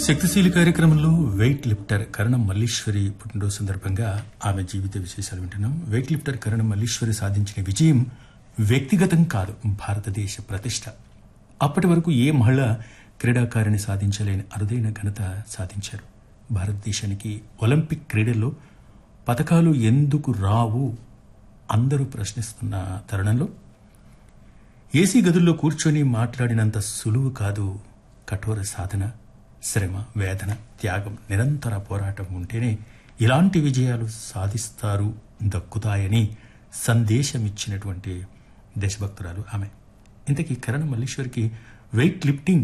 శక్తిశీలి కార్యక్రమంలో weight lifter కరణం మల్లీశ్వరి పుట్టినరోజు సందర్భంగా ఆమె జీవిత విశేషాలు వింటున్నాం వెయిట్ లిఫ్టర్ కరణం మల్లీశ్వరి సాధించిన విజయం వ్యక్తిగతం కాదు భారతదేశ ప్రతిష్ట అప్పటి వరకు ఏ మహిళ క్రీడాకారిణి సాధించలేని అరుదైన ఘనత సాధించారు భారతదేశానికి ఒలింపిక్ క్రీడల్లో పథకాలు ఎందుకు రావు అందరూ ప్రశ్నిస్తున్న తరుణంలో ఏసీ గదుల్లో కూర్చొని మాట్లాడినంత సులువు కాదు కఠోర సాధన శ్రమ వేదన త్యాగం నిరంతర పోరాటం ఉంటేనే ఇలాంటి విజయాలు సాధిస్తారు దక్కుతాయని సందేశమిచ్చినటువంటి దేశభక్తురాలు ఆమె ఇంతకీ కరణ్ మల్లీశ్వరికి వెయిట్ లిఫ్టింగ్